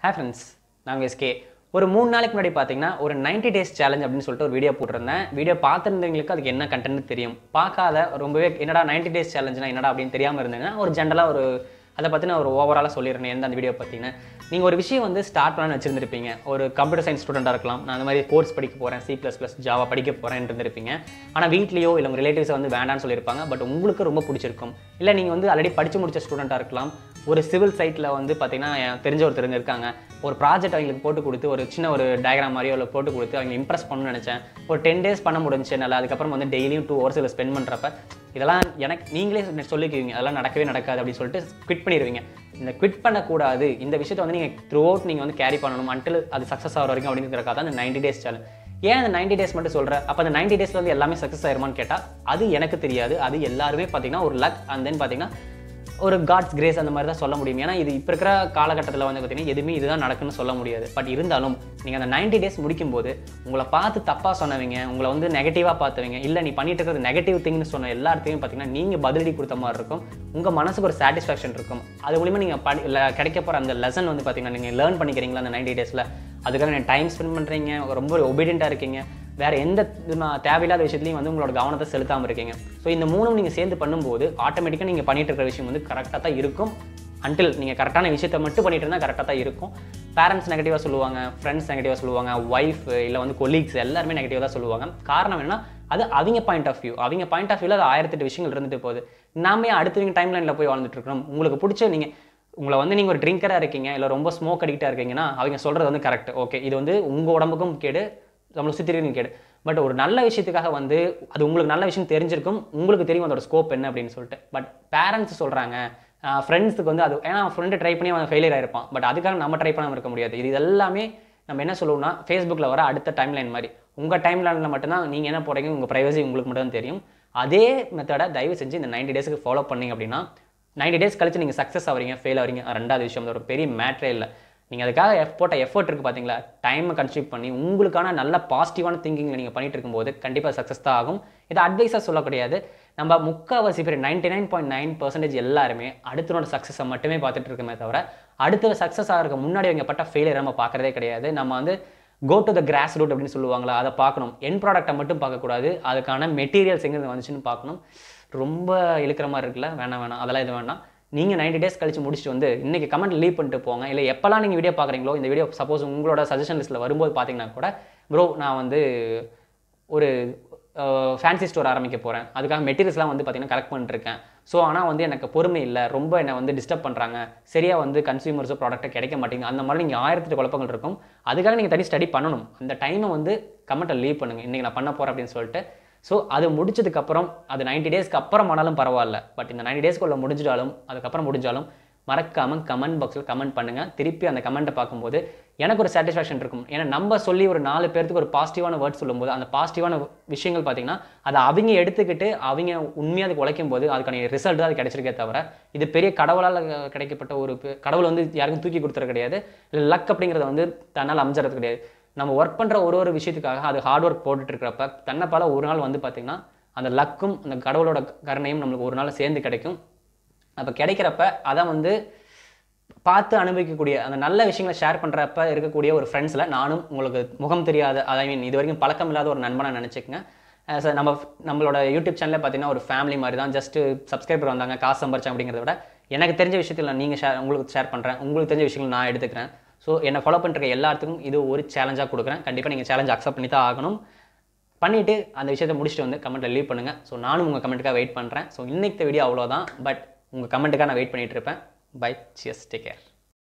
hey friends நாங்கள் SK ஒரு மூணு நாளைக்கு முன்னாடி பார்த்தீங்கன்னா ஒரு 90 டேஸ் சேலஞ்ச் அப்படின்னு சொல்லிட்டு ஒரு வீடியோ போட்டிருந்தேன் வீடியோ பார்த்துருந்தவங்களுக்கு அதுக்கு என்ன கண்டென்ட் தெரியும் பார்க்காத ரொம்பவே என்னடா 90 டேஸ் சேலஞ்சுனா என்னடா அப்படின்னு தெரியாமல் இருந்தீங்கன்னா ஒரு ஜென்ரலாக ஒரு அதை பற்றின ஒரு ஓவராலாக சொல்லிடுறேன் எந்த அந்த வீடியோ பற்றின நீங்கள் ஒரு விஷயம் வந்து ஸ்டார்ட் பண்ண வச்சிருந்திருப்பீங்க ஒரு கம்ப்யூட்டர் சயின்ஸ் ஸ்டூடெண்ட்டாக இருக்கலாம் நான் அந்த மாதிரி கோர்ஸ் படிக்க போகிறேன் சி ப்ளஸ் ப்ளஸ் ஜாவா படிக்க போகிறேன் இருந்திருப்பீங்க ஆனால் வீட்லேயோ இல்லை உங்கள் ரிலேட்டிவ்ஸ் வந்து வேண்டாம்னு சொல்லியிருப்பாங்க பட் உங்களுக்கு ரொம்ப பிடிச்சிருக்கும் இல்லை நீங்கள் வந்து ஆல்ரெடி படித்து முடிச்ச ஸ்டூடெண்ட்டாக இருக்கலாம் ஒரு சிவில் சைட்டில் வந்து பார்த்தீங்கன்னா என் தெரிஞ்ச ஒருத்தருங்க இருக்காங்க ஒரு ப்ராஜெக்ட் அவங்களுக்கு போட்டு கொடுத்து ஒரு சின்ன ஒரு டயக்ராம் மாதிரியோ இல்லை போட்டு கொடுத்து அவங்க இம்ப்ரெஸ் பண்ணணும்னு நினச்சேன் ஒரு டென் டேஸ் பண்ண முடிஞ்சு என்னால் அதுக்கப்புறம் வந்து டெய்லியும் டூ ஹவர்ஸ் இதில் ஸ்பெண்ட் பண்ணுறப்ப இதெல்லாம் எனக்கு நீங்களே சொல்லிக்குவீங்க அதெல்லாம் நடக்கவே நடக்காது அப்படின்னு சொல்லிட்டு குவிட் பண்ணிடுவீங்க இந்த குவிட் பண்ணக்கூடாது இந்த விஷயத்தை வந்து நீங்கள் த்ரூ அவுட் நீங்கள் வந்து கேரி பண்ணணும் until அது சக்ஸஸ் ஆகிற வரைக்கும் அப்படிங்கிறதுக்காக தான் இந்த 90 டேஸ் சேலஞ்ச் ஏன் அந்த 90 டேஸ் மட்டும் சொல்கிறேன் அப்போ அந்த 90 டேஸ்ல வந்து எல்லாமே சக்ஸஸ் ஆயிருமான்னு கேட்டால் அது எனக்கு தெரியாது அது எல்லாருமே பார்த்தீங்கன்னா ஒரு லக் அண்ட் தென் பார்த்தீங்கன்னா ஒரு காட்ஸ் கிரேஸ் அந்த மாதிரி தான் சொல்ல முடியும் ஏன்னா இது இப்போ இருக்கிற காலகட்டத்தில் வந்து பார்த்தீங்கன்னா எதுவுமே இதுதான் நடக்குன்னு சொல்ல முடியாது பட் இருந்தாலும் நீங்கள் அந்த 90 டேஸ் முடிக்கும்போது உங்களை பார்த்து தப்பாக சொன்னவங்க உங்களை வந்து நெகட்டிவாக பார்த்தவங்க இல்லை நீ பண்ணிட்டு இருக்கிறது நெகட்டிவ் திங்னு சொன்ன எல்லாத்தையும் பார்த்தீங்கன்னா நீங்கள் பதிலடி கொடுத்த மாதிரி இருக்கும் உங்கள் மனசுக்கு ஒரு சாட்டிஸ்ஃபேக்ஷன் இருக்கும் அது மூலிமா நீங்கள் படி இல்லை கிடைக்க போகிற அந்த லெசன் வந்து பார்த்தீங்கன்னா நீங்கள் லேர்ன் பண்ணிக்கிறீங்களா அந்த 90 டேஸில் அதுக்காக நீங்கள் டைம் ஸ்பெண்ட் பண்ணுறீங்க ரொம்ப ஒபீடியண்ட்டாக இருக்கீங்க வேறு எந்த விதமா- தேவையில்லாத விஷயத்துலையும் வந்து உங்களோட கவனத்தை செலுத்தாமல் இருக்கீங்க ஸோ இந்த மூணும் நீங்கள் சேர்ந்து பண்ணும்போது ஆட்டோமேட்டிக்காக நீங்கள் பண்ணிட்டு இருக்கிற விஷயம் வந்து கரெக்டாக தான் இருக்கும் அன்டில் நீங்கள் கரெக்டான விஷயத்தை மட்டும் பண்ணிட்டு இருந்தால் கரெக்டாக தான் இருக்கும் பேரண்ட்ஸ் நெகட்டிவாக சொல்லுவாங்க ஃப்ரெண்ட்ஸ் நெகட்டிவாக சொல்லுவாங்க ஒய்ஃப் இல்லை வந்து கொலீக்ஸ் எல்லாருமே நெகட்டிவாக தான் சொல்லுவாங்க காரணம் என்னன்னா அது அவங்க பாயிண்ட் ஆஃப் வியூ அவங்க பாயிண்ட் ஆஃப் வியூவில் அது ஆயிரத்தெட்டு விஷயங்கள் இருந்துட்டு போகுது நாம ஏன் அடுத்தவங்க டைம் லைனில் போய் வாழ்ந்துட்டு இருக்கணும் உங்களுக்கு பிடிச்ச நீங்கள் உங்களை வந்து நீங்கள் ஒரு ட்ரிங்கராக இருக்கீங்க இல்லை ரொம்ப ஸ்மோக் அடிக்டாக இருக்கீங்கன்னா அவங்க சொல்கிறது வந்து கரெக்ட் ஓகே இது வந்து உங்கள் உடம்புக்கும் கேடு நம்மளை சுற்றி இருக்கிறவங்க கேடு பட் ஒரு நல்ல விஷயத்துக்காக வந்து அது உங்களுக்கு நல்ல விஷயம் தெரிஞ்சிருக்கும் உங்களுக்கு தெரியும் அதோட ஸ்கோப் என்ன அப்படின்னு சொல்லிட்டு பட் பேரண்ட்ஸ் சொல்கிறாங்க ஃப்ரெண்ட்ஸுக்கு வந்து அது ஏன்னா ஃப்ரெண்டு ட்ரை பண்ணி அவன் ஃபெயிலியர் ஆயிருப்பான் பட் அதுக்காக நம்ம ட்ரை பண்ணாமல் இருக்க முடியாது இது எல்லாமே நம்ம என்ன சொல்லுவோம்னா ஃபேஸ்புக்கில் வர அடுத்த டைம் லைன் மாதிரி உங்கள் டைம் லைனில் மட்டும்தான் நீங்கள் என்ன போகிறீங்க உங்கள் ப்ரைவசி உங்களுக்கு மட்டும் தான் தெரியும் அதே மெத்தடை தயவு செஞ்சு இந்த 90 டேஸ்க்கு ஃபாலோ பண்ணீங்க அப்படின்னா 90 டேஸ் கழிச்சு நீங்கள் சக்ஸஸ் ஆகிறீங்க ஃபெயில் ஆகிறீங்க அது ரெண்டாவது விஷயம் அது ஒரு பெரிய மேட்ரே இல்லை நீங்கள் அதுக்காக எஃப் போட்ட எஃபர்ட் இருக்குது பார்த்தீங்களா டைமை கன்ஸ்ட்ரக்ட் பண்ணி உங்களுக்கான நல்ல பாசிட்டிவான திங்கிங் நீங்கள் பண்ணிட்டு இருக்கும்போது கண்டிப்பாக சக்ஸஸ் தான் ஆகும் இது அட்வைஸாக சொல்ல கிடையாது நம்ம முக்கால்வாசி பேர் ninety nine point nine percentage எல்லாருமே அடுத்தனோட சக்ஸஸை மட்டுமே பார்த்துட்டு இருக்கமே தவிர அடுத்த சக்ஸஸ் ஆகிறதுக்கு முன்னாடி அவங்க பட்ட ஃபெயிலியர் நம்ம பார்க்குறதே கிடையாது நம்ம வந்து go to the grass root அப்படின்னு சொல்லுவாங்களா அதை பார்க்கணும் என் ப்ராடக்ட்டை மட்டும் பார்க்கக்கூடாது அதுக்கான மெட்டீரியல்ஸ் எங்கே வந்துச்சுன்னு பார்க்கணும் ரொம்ப இழுக்கிற மாதிரி இருக்குல்ல வேணாம் வேணாம் அதெல்லாம் இது வேணாம் நீங்கள் 90 டேஸ் கழிச்சு முடிச்சுட்டு வந்து இன்றைக்கி கமெண்ட் லீவ் பண்ணிட்டு போங்க இல்லை எப்போல்லாம் நீங்கள் வீடியோ பார்க்குறீங்களோ இந்த வீடியோ சப்போஸ் உங்களோட சஜஷன் லிஸ்ட்டில் வரும்போது பார்த்தீங்கன்னா கூட ப்ரோ நான் வந்து ஒரு ஃபேன்சி ஸ்டோர் ஆரம்பிக்க போகிறேன் அதுக்காக மெட்டீரியல்ஸ்லாம் வந்து பார்த்தீங்கன்னா கலெக்ட் பண்ணிட்டுருக்கேன் ஸோ ஆனால் வந்து எனக்கு பொறுமை இல்லை ரொம்ப என்னை வந்து டிஸ்டர்ப் பண்ணுறாங்க சரியாக வந்து கன்சியூமர்ஸோ ப்ராடக்ட்டை கிடைக்க மாட்டேங்குது அந்த மாதிரி நீங்கள் ஆயிரத்தெட்டு குழப்பங்கள் இருக்கும் அதுக்காக நீங்கள் தனி ஸ்டடி பண்ணணும் அந்த டைமை வந்து கமெண்ட்டை லீவ் பண்ணுங்கள் இன்றைக்கி நான் பண்ண போகிறேன் அப்படின்னு சொல்லிட்டு ஸோ அது முடிச்சதுக்கப்புறம் அது 90 டேஸ்க்கு அப்புறம் ஆனாலும் பரவாயில்ல பட் இந்த 90 டேஸ்க்குள்ள முடிஞ்சிட்டாலும் அதுக்கப்புறம் முடிஞ்சாலும் மறக்காமல் கமெண்ட் பாக்ஸில் கமெண்ட் பண்ணுங்கள் திருப்பி அந்த கமெண்ட்டை பார்க்கும்போது எனக்கு ஒரு சாட்டிஸ்ஃபேக்ஷன் இருக்கும் ஏன்னா நம்ம சொல்லி ஒரு நாலு பேர்த்துக்கு ஒரு பாசிட்டிவான வேர்ட் சொல்லும்போது அந்த பாசிட்டிவான விஷயங்கள் பார்த்தீங்கன்னா அதை அவங்க எடுத்துக்கிட்டு அவங்க உண்மையாக அதுக்கு உழைக்கும் போது அதுக்கான ரிசல்ட் தான் அது கிடைச்சிருக்கே தவிர இது பெரிய கடவுளால் கிடைக்கப்பட்ட ஒரு பெ- கடவுள் வந்து யாருக்கும் தூக்கி கொடுத்துறது கிடையாது இல்லை லக் அப்படிங்கிறத வந்து தன்னால் அமைஞ்சறது கிடையாது நம்ம ஒர்க் பண்ணுற ஒரு ஒரு விஷயத்துக்காக அது ஹார்ட் ஒர்க் போட்டுட்டு இருக்கிறப்ப தன்னைப்பால ஒரு நாள் வந்து பார்த்திங்கன்னா அந்த லக்கும் அந்த கடவுளோட கருணையும் நம்மளுக்கு ஒரு நாள் சேர்ந்து கிடைக்கும் அப்போ கிடைக்கிறப்ப அதை வந்து பார்த்து அனுபவிக்கக்கூடிய அந்த நல்ல விஷயங்களை ஷேர் பண்ணுறப்ப இருக்கக்கூடிய ஒரு ஃப்ரெண்ட்ஸில் நானும் உங்களுக்கு முகம் தெரியாத ஐ மீன் இது வரைக்கும் பழக்கம் இல்லாத ஒரு நண்பனை நினச்சிக்கங்க சார் நம்ம நம்மளோட யூடியூப் சேனலில் பார்த்தீங்கன்னா ஒரு ஃபேமிலி மாதிரி தான் ஜஸ்ட் சப்ஸ்கிரைபர் வந்தாங்க காசு சம்பாரிச்சேன் அப்படிங்கிறத விட எனக்கு தெரிஞ்ச விஷயத்தில் நான் நீங்கள் ஷேர் உங்களுக்கு ஷேர் பண்ணுறேன் உங்களுக்கு தெரிஞ்ச விஷயங்கள் நான் எடுத்துக்கிறேன் ஸோ என்னை ஃபாலோ பண்ணுற எல்லாத்துக்கும் இது ஒரு சேலஞ்சாக கொடுக்குறேன் கண்டிப்பாக நீங்கள் சேலஞ்ச் அக்செப்ட் பண்ணி தான் ஆகணும் பண்ணிவிட்டு அந்த விஷயத்தை முடிச்சுட்டு வந்து கமெண்ட்டில் லீவ் பண்ணுங்கள் ஸோ நானும் உங்கள் கமெண்ட்டுக்காக வெயிட் பண்ணுறேன் ஸோ இன்னைக்கு வீடியோ அவ்வளோதான் பட் உங்கள் கமெண்ட்டுக்காக நான் வெயிட் பண்ணிட்டு இருப்பேன் பை சியர்ஸ் டேக் கேர்